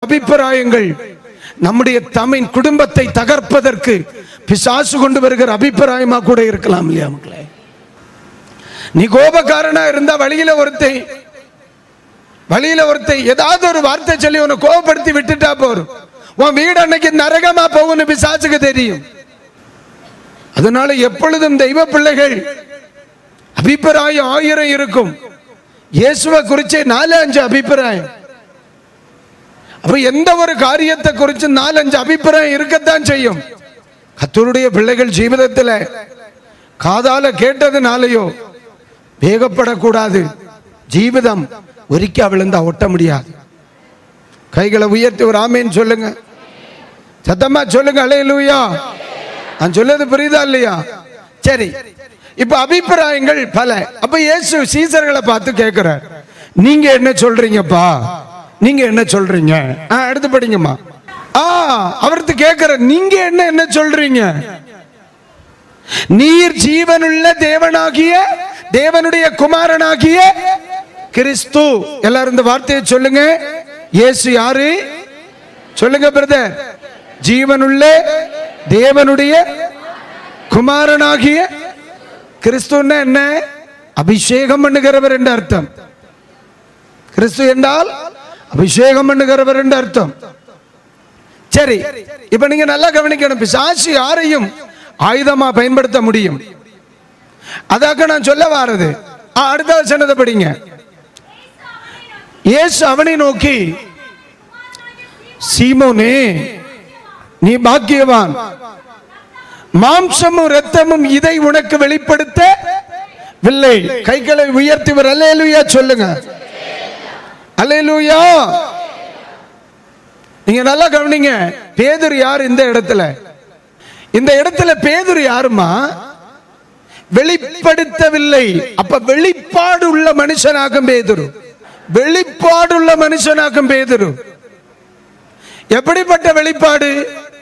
அபிப்பிராயங்கள் நம்முடைய தமிழ் குடும்பத்தை தகர்ப்பதற்கு பிசாசு கொண்டு வருகிற அபிப்பிராயமா கூட இருக்கலாம் இல்லையா மக்களே நீ கோபக்காரனா இருந்தா வழியில ஒருத்தை வழியில ஒருத்தை ஏதாவது ஒரு வார்த்தை சொல்லி உன்னை கோபப்படுத்தி விட்டுட்டா போறோம் உன் வீடு அன்னைக்கு நரகமா போகும்னு பிசாசுக்கு தெரியும் அதனால எப்பொழுதும் தெய்வ பிள்ளைகள் அபிப்பிராயம் ஆயிரம் இருக்கும் இயேசுவை குறிச்சே நாலு அஞ்சு அபிப்பிராயம் அப்ப எந்த ஒரு காரியத்தை குறித்து நாலஞ்சு அபிப்பிராயம் இருக்கத்தான் செய்யும் கத்தருடைய பிள்ளைகள் ஜீவிதத்தில் காதால கேட்டதுனாலயோ வேகப்படக்கூடாது ஜீவிதம் ஒரிக்கா விழுந்தா ஒட்ட முடியாது கைகளை உயர்த்தி ஒரு ஆமேன்னு சொல்லுங்க சத்தமா சொல்லுங்க அலையலூயா நான் சொல்லது புரியுதா இல்லையா சரி இப்ப அபிப்பிராயங்கள் பல அப்ப இயேசு சீசர்களை பார்த்து கேட்கிறார் நீங்க என்ன சொல்றீங்கப்பா நீங்க என்ன சொல்றீங்க ஆ, அடுத்து படிங்கம்மா ஆ அவர்த்து கேட்கிற நீங்க என்ன என்ன சொல்றீங்க நீர் ஜீவனுள்ள தேவனாகிய தேவனுடைய குமாரனாகிய கிறிஸ்து எல்லாரும் இந்த வார்த்தையை சொல்லுங்க இயேசு யாரு சொல்லுங்க பிரதர் ஜீவனுள்ள தேவனுடைய குமாரனாகிய கிறிஸ்துன்னா என்ன அபிஷேகம் பண்ணுகிறவர் என்று அர்த்தம் கிறிஸ்து என்றால் அபிஷேகம் பண்ணுகிறவர் என்று அர்த்தம் சரி இப்ப நீங்க நல்லா கவனிக்கணும் பிசாசு யாரையும் ஆயுதமா பயன்படுத்த முடியும் அதாக்க நான் சொல்ல வாரது ஆ, அடுத்த வசனத்தை படிங்க இயேசு அவனை நோக்கி சீமோனே நீ பாக்கியவான் மாம்சமும் இரத்தமும் இதை உனக்கு வெளிப்படுத்தவில்லை கைகளை உயர்த்திவர் அல்லேலூயா சொல்லுங்க அல்லேலூயா நீங்க நல்லா கவனிங்க பேதுரு யார் இந்த இடத்துல இந்த இடத்துல பேதுரு யாருமா வெளிப்படுத்தவில்லை அப்ப வெளிப்பாடு உள்ள மனுஷனாகும் பேதுரு வெளிப்பாடு உள்ள மனுஷனாகும் பேதுரு எப்படிப்பட்ட வெளிப்பாடு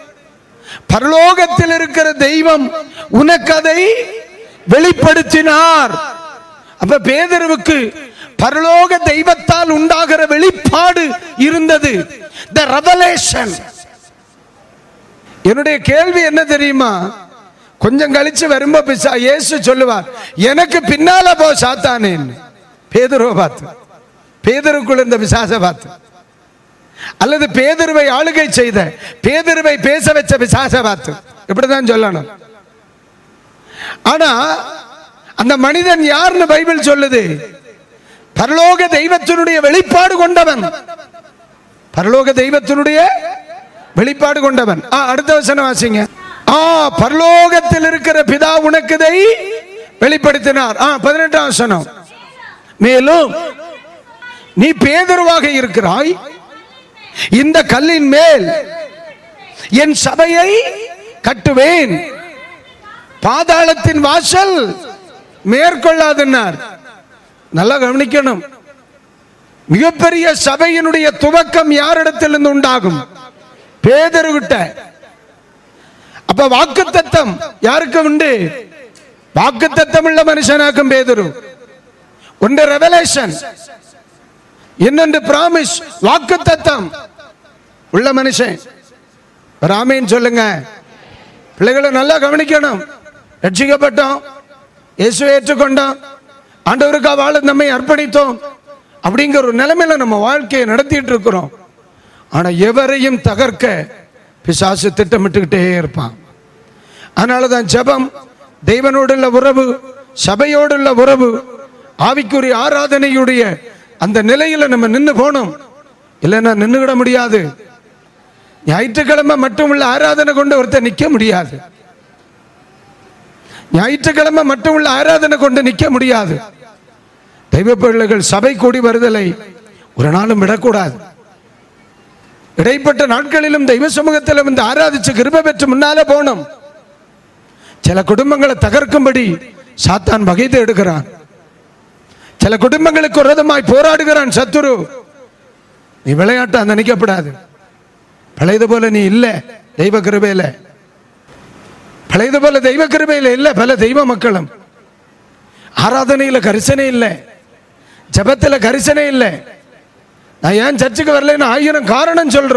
பரலோகத்தில் இருக்கிற தெய்வம் உனக்கு அதை வெளிப்படுத்தினார் அப்ப பேதருவுக்கு பரலோக தெய்வத்தால் உண்டாகிற வெளிப்பாடு இருந்தது த ரெவலேஷன் என்னுடைய கேள்வி என்ன தெரியுமா கொஞ்சம் கழிச்சு வரும்போ பிசா இயேசு சொல்லுவார் எனக்கு பின்னால போ சாத்தானேன்னு பேதுருவை பார்த்து பேதருக்குள்ள இருந்த பிசாசை பார்த்து அல்லது பேதருவை ஆளுகை செய்த பேதருவை பேச வச்ச பிசாசை பார்த்து இப்படிதான் சொல்லணும் ஆனா அந்த மனிதன் யாருன்னு பைபிள் சொல்லுது பரலோக தெய்வத்தினுடைய வெளிப்பாடு கொண்டவன் பரலோக தெய்வத்தினுடைய வெளிப்பாடு கொண்டவன் ஆ, அடுத்த வசனம் வாசிங்க ஆ பரலோகத்தில் இருக்கிற பிதா உனக்கு இதை வெளிப்படுத்தினார் ஆ பதினெட்டாம் வசனம் மேலும் நீ பேதருவாக இருக்கிறாய் இந்த கல்லின் மேல் என் சபையை கட்டுவேன் பாதாளத்தின் வாசல் மேற்கொள்ளாதுன்னார் நல்லா கவனிக்கணும் மிகப்பெரிய சபையினுடைய துவக்கம் யாரிடத்திலிருந்து உண்டாகும் பேதருகிட்ட அப்ப வாக்கு தத்தம் யாருக்கு உண்டு வாக்கு தத்தம் உள்ள மனுஷனாக்கும் பேதரு ஒன்று ரெவலேஷன் இன்னொன்று பிராமிஸ் வாக்கு தத்தம் உள்ள மனுஷன் ராமேன் சொல்லுங்க பிள்ளைகளை நல்லா கவனிக்கணும் ரட்சிக்கப்பட்டோம் இயேசுவை ஏற்றுக்கொண்டோம் ஆண்டவருக்கா வாழ நம்மை அர்ப்பணித்தோம் அப்படிங்கிற ஒரு நிலைமையில நம்ம வாழ்க்கையை நடத்திட்டு இருக்கிறோம் ஆனா எவரையும் தகர்க்க பிசாசு திட்டமிட்டுக்கிட்டே இருப்பான் அதனால தான் ஜெபம் தெய்வனோடுள்ள உறவு சபையோடுள்ள உறவு ஆவிக்குரிய ஆராதனையுடைய அந்த நிலையில நம்ம நின்று போனோம் இல்லைன்னா நின்றுவிட முடியாது ஞாயிற்றுக்கிழமை மட்டும் உள்ள ஆராதனை கொண்டு ஒருத்தர் நிக்க முடியாது ஞாயிற்றுக்கிழமை மட்டும் உள்ள ஆராதனை கொண்டு நிக்க முடியாது தெய்வ பிள்ளைகள் சபை கூடி வருதலை ஒரு நாளும் விடக்கூடாது இடைப்பட்ட நாட்களிலும் தெய்வ சமூகத்தில் வந்து ஆராதிச்சு கிருபை பெற்று முன்னாலே போனோம் சில குடும்பங்களை தகர்க்கும்படி சாத்தான் வகைத்து எடுக்கிறான் சில குடும்பங்களுக்கு விரோதமாய் போராடுகிறான் சத்துரு நீ விளையாட்டா நினைக்கப்படாது பழையது போல நீ இல்ல தெய்வ கிருபையில பழையது போல தெய்வ கிருபையில இல்ல பல தெய்வ மக்களும் ஆராதனையில கரிசனை இல்லை ஜபத்துல கரிசனை இல்லை நான் ஏன் சர்ச்சுக்கு வரலைன்னு ஆயிரம் காரணம் சொல்றேன்